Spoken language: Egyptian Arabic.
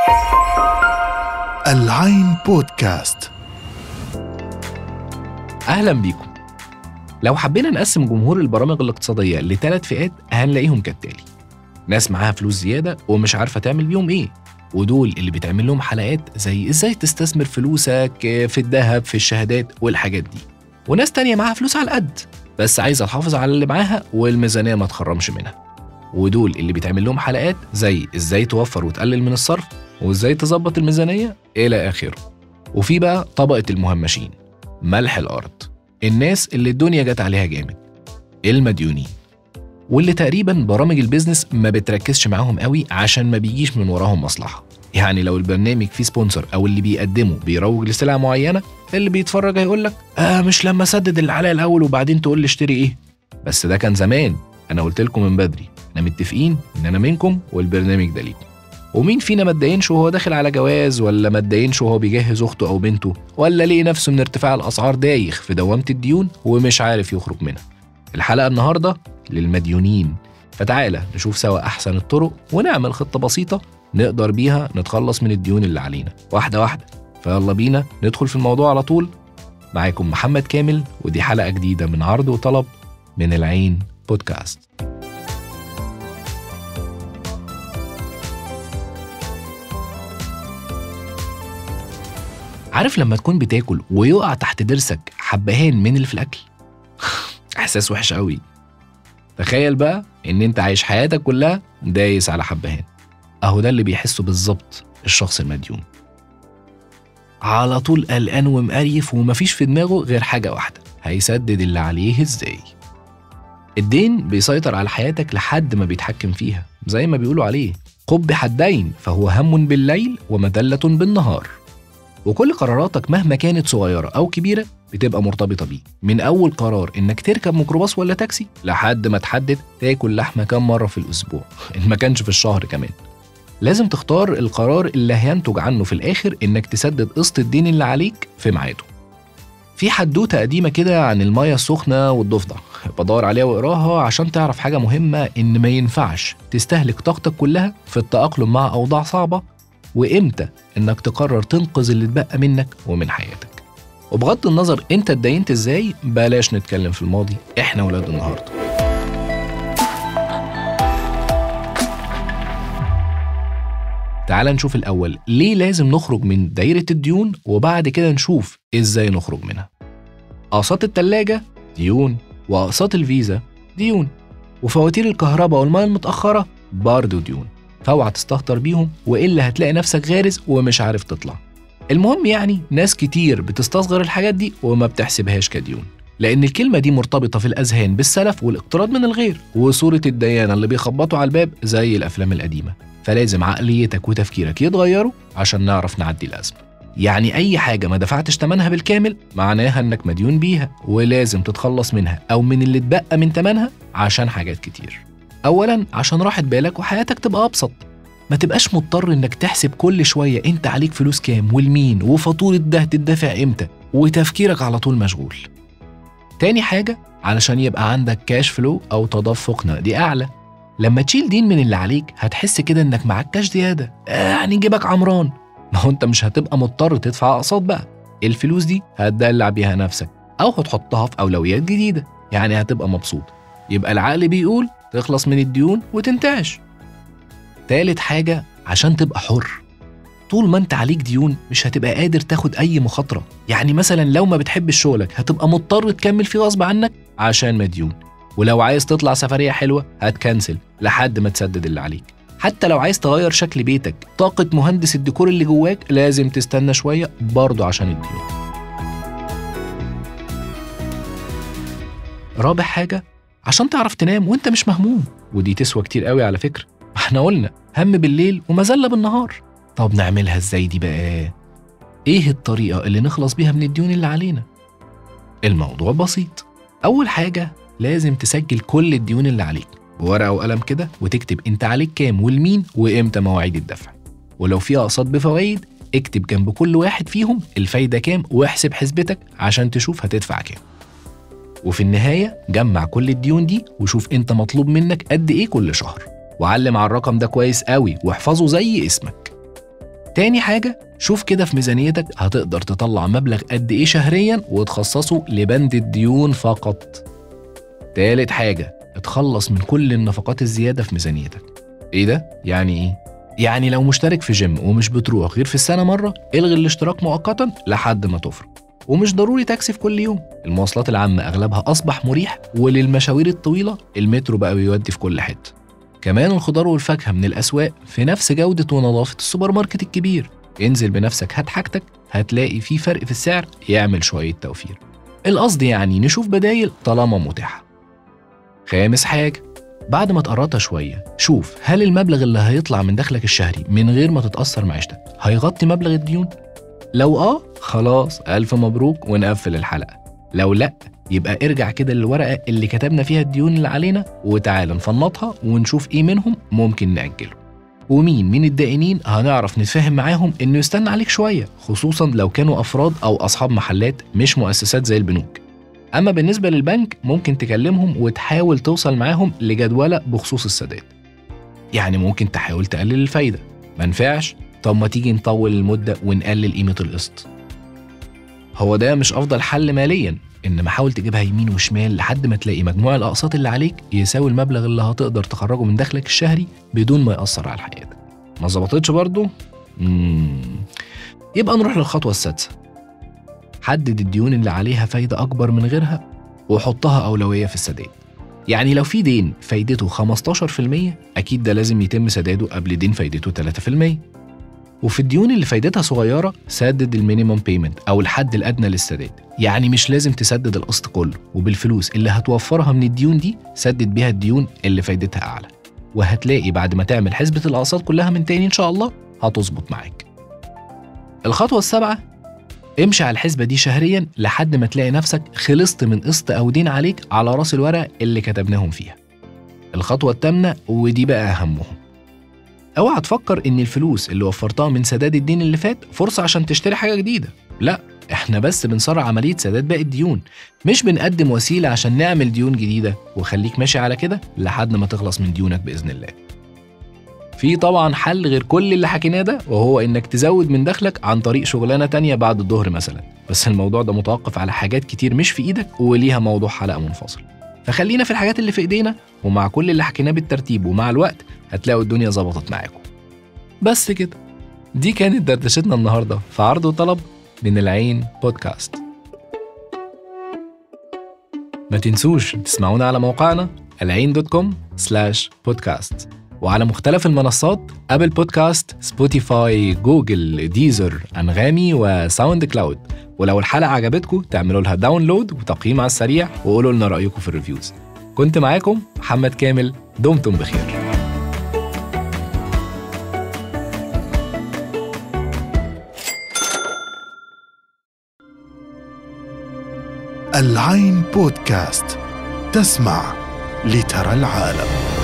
العين بودكاست أهلا بيكم لو حبينا نقسم جمهور البرامج الاقتصادية لثلاث فئات هنلاقيهم كالتالي ناس معاها فلوس زيادة ومش عارفة تعمل بيهم إيه ودول اللي بيتعمل لهم حلقات زي إزاي تستثمر فلوسك في الذهب في الشهادات والحاجات دي وناس تانية معاها فلوس على القد بس عايزة تحافظ على اللي معاها والميزانية ما تخرمش منها ودول اللي بيتعمل لهم حلقات زي إزاي توفر وتقلل من الصرف وإزاي تظبط الميزانية إلى آخره وفي بقى طبقة المهمشين ملح الأرض الناس اللي الدنيا جت عليها جامد المديونين واللي تقريبا برامج البيزنس ما بتركزش معاهم قوي عشان ما بيجيش من وراهم مصلحة يعني لو البرنامج فيه سبونسر او اللي بيقدمه بيروج لسلعة معينة اللي بيتفرج هيقول لك اه مش لما اسدد اللي عليا الاول وبعدين تقول لي اشتري ايه بس ده كان زمان انا قلت لكم من بدري احنا متفقين ان انا منكم والبرنامج ده ليكم ومين فينا ما اتدينش وهو داخل على جواز ولا ما اتدينش وهو بيجهز اخته او بنته ولا لقي نفسه من ارتفاع الاسعار دايخ في دوامه الديون ومش عارف يخرج منها الحلقه النهارده للمديونين فتعالى نشوف سوا احسن الطرق ونعمل خطه بسيطه نقدر بيها نتخلص من الديون اللي علينا واحده واحده فيلا بينا ندخل في الموضوع على طول معاكم محمد كامل ودي حلقه جديده من عرض وطلب من العين بودكاست عارف لما تكون بتاكل ويقع تحت ضرسك حبهان من اللي في الاكل احساس وحش قوي تخيل بقى ان انت عايش حياتك كلها دايس على حبهان اهو ده اللي بيحسه بالظبط الشخص المديون على طول قلقان ومقريف ومفيش في دماغه غير حاجه واحده هيسدد اللي عليه ازاي الدين بيسيطر على حياتك لحد ما بيتحكم فيها زي ما بيقولوا عليه قبح الدين فهو هم بالليل ومذلة بالنهار وكل قراراتك مهما كانت صغيرة أو كبيرة بتبقى مرتبطة بيه من أول قرار إنك تركب ميكروباص ولا تاكسي لحد ما تحدد تاكل لحمة كم مرة في الأسبوع إن ما كانش في الشهر كمان لازم تختار القرار اللي هينتج عنه في الآخر إنك تسدد قسط الدين اللي عليك في ميعاده في حدوتة قديمة كده عن المية السخنة والضفدع بدور عليها واقراها عشان تعرف حاجة مهمة إن ما ينفعش تستهلك طاقتك كلها في التأقلم مع أوضاع صعبة وإمتى إنك تقرر تنقذ اللي اتبقى منك ومن حياتك وبغض النظر انت اتدينت ازاي بلاش نتكلم في الماضي احنا ولاد النهارده تعال نشوف الأول ليه لازم نخرج من دايرة الديون وبعد كده نشوف إزاي نخرج منها أقساط التلاجة ديون وأقساط الفيزا ديون وفواتير الكهرباء والمياه المتأخرة برضه ديون فاوعى تستهتر بيهم وإلا هتلاقي نفسك غارز ومش عارف تطلع المهم يعني ناس كتير بتستصغر الحاجات دي وما بتحسبهاش كديون لأن الكلمة دي مرتبطة في الأذهان بالسلف والاقتراض من الغير وصورة الديانة اللي بيخبطوا على الباب زي الأفلام القديمة فلازم عقليتك وتفكيرك يتغيروا عشان نعرف نعدي الأزمة يعني أي حاجة ما دفعتش تمنها بالكامل معناها إنك مديون بيها ولازم تتخلص منها أو من اللي اتبقى من تمنها عشان حاجات كتير أولا عشان راحة بالك وحياتك تبقى أبسط ما تبقاش مضطر انك تحسب كل شوية انت عليك فلوس كام والمين وفاتورة ده تدفع امتى وتفكيرك على طول مشغول تاني حاجة علشان يبقى عندك كاش فلو أو تدفق نقدي أعلى لما تشيل دين من اللي عليك هتحس كده انك معاك كاش زيادة آه يعني جيبك عمران ما هو انت مش هتبقى مضطر تدفع أقساط بقى الفلوس دي هتدلع بيها نفسك أو هتحطها في أولويات جديدة يعني هتبقى مبسوط يبقى العقل بيقول تخلص من الديون وتنتعش تالت حاجة عشان تبقى حر طول ما انت عليك ديون مش هتبقى قادر تاخد اي مخاطرة يعني مثلا لو ما بتحبش شغلك هتبقى مضطر تكمل فيه غصب عنك عشان مديون ولو عايز تطلع سفرية حلوة هتكنسل لحد ما تسدد اللي عليك حتى لو عايز تغير شكل بيتك طاقة مهندس الديكور اللي جواك لازم تستنى شوية برضه عشان الديون رابع حاجة عشان تعرف تنام وانت مش مهموم ودي تسوى كتير قوي على فكرة احنا قلنا هم بالليل ومذلة بالنهار طب نعملها ازاي دي بقى ايه الطريقة اللي نخلص بيها من الديون اللي علينا الموضوع بسيط اول حاجة لازم تسجل كل الديون اللي عليك بورقة وقلم كده وتكتب انت عليك كام والمين وامتى مواعيد الدفع ولو في اقساط بفوائد اكتب جنب كل واحد فيهم الفايدة كام واحسب حسبتك عشان تشوف هتدفع كام وفي النهاية جمع كل الديون دي وشوف انت مطلوب منك قد ايه كل شهر وعلم على الرقم ده كويس قوي واحفظه زي اسمك تاني حاجة شوف كده في ميزانيتك هتقدر تطلع مبلغ قد إيه شهريا وتخصصه لبند الديون فقط تالت حاجة اتخلص من كل النفقات الزيادة في ميزانيتك ايه ده؟ يعني ايه؟ يعني لو مشترك في جيم ومش بتروح غير في السنة مرة الغي الاشتراك مؤقتا لحد ما تفرغ ومش ضروري تاكسي في كل يوم المواصلات العامة أغلبها أصبح مريح وللمشاوير الطويلة المترو بقى بيودي في كل حتة كمان الخضار والفاكهة من الأسواق في نفس جودة ونظافة السوبر ماركت الكبير انزل بنفسك هات حاجتك هتلاقي في فرق في السعر يعمل شوية توفير القصد يعني نشوف بدايل طالما متاحة خامس حاجة بعد ما تقرطها شوية شوف هل المبلغ اللي هيطلع من دخلك الشهري من غير ما تتأثر معيشتك هيغطي مبلغ الديون؟ لو آه خلاص ألف مبروك ونقفل الحلقة لو لأ يبقى ارجع كده للورقة اللي كتبنا فيها الديون اللي علينا وتعال نفنطها ونشوف ايه منهم ممكن نأجله ومين من الدائنين هنعرف نتفاهم معاهم انه يستنى عليك شوية خصوصا لو كانوا أفراد أو أصحاب محلات مش مؤسسات زي البنوك أما بالنسبة للبنك ممكن تكلمهم وتحاول توصل معاهم لجدولة بخصوص السداد يعني ممكن تحاول تقلل الفايدة منفعش طب ما تيجي نطول المدة ونقلل قيمة القسط هو ده مش أفضل حل ماليا إنما حاول تجيبها يمين وشمال لحد ما تلاقي مجموع الأقساط اللي عليك يساوي المبلغ اللي هتقدر تخرجه من دخلك الشهري بدون ما يأثر على حياتك ما ظبطتش برضه؟ مم. يبقى نروح للخطوة السادسة حدد الديون اللي عليها فايدة أكبر من غيرها وحطها أولوية في السداد يعني لو في دين فايدته 15% أكيد ده لازم يتم سداده قبل دين فايدته 3% وفي الديون اللي فايدتها صغيرة سدد المينيمم بيمنت أو الحد الأدنى للسداد يعني مش لازم تسدد القسط كله وبالفلوس اللي هتوفرها من الديون دي سدد بيها الديون اللي فايدتها أعلى وهتلاقي بعد ما تعمل حسبة الأقساط كلها من تاني إن شاء الله هتظبط معاك الخطوة السابعة امشي على الحسبة دي شهريا لحد ما تلاقي نفسك خلصت من قسط أو دين عليك على راس الورقة اللي كتبناهم فيها الخطوة التامنة ودي بقى أهمهم اوعى تفكر ان الفلوس اللي وفرتها من سداد الدين اللي فات فرصة عشان تشتري حاجة جديدة لا احنا بس بنسرع عملية سداد باقي الديون مش بنقدم وسيلة عشان نعمل ديون جديدة وخليك ماشي على كده لحد ما تخلص من ديونك بإذن الله في طبعا حل غير كل اللي حكيناه ده وهو انك تزود من دخلك عن طريق شغلانة تانية بعد الظهر مثلا بس الموضوع ده متوقف على حاجات كتير مش في ايدك وليها موضوع حلقة منفصل فخلينا في الحاجات اللي في ايدينا ومع كل اللي حكيناه بالترتيب ومع الوقت هتلاقوا الدنيا ظبطت معاكم بس كده دي كانت دردشتنا النهارده في عرض وطلب من العين بودكاست ما تنسوش تسمعونا على موقعنا العين دوت كوم سلاش بودكاست وعلى مختلف المنصات أبل بودكاست سبوتيفاي جوجل ديزر أنغامي وساوند كلاود ولو الحلقة عجبتكم تعملوا لها داونلود وتقييم على السريع وقولوا لنا رأيكم في الريفيوز كنت معاكم محمد كامل دمتم بخير العين بودكاست تسمع لترى العالم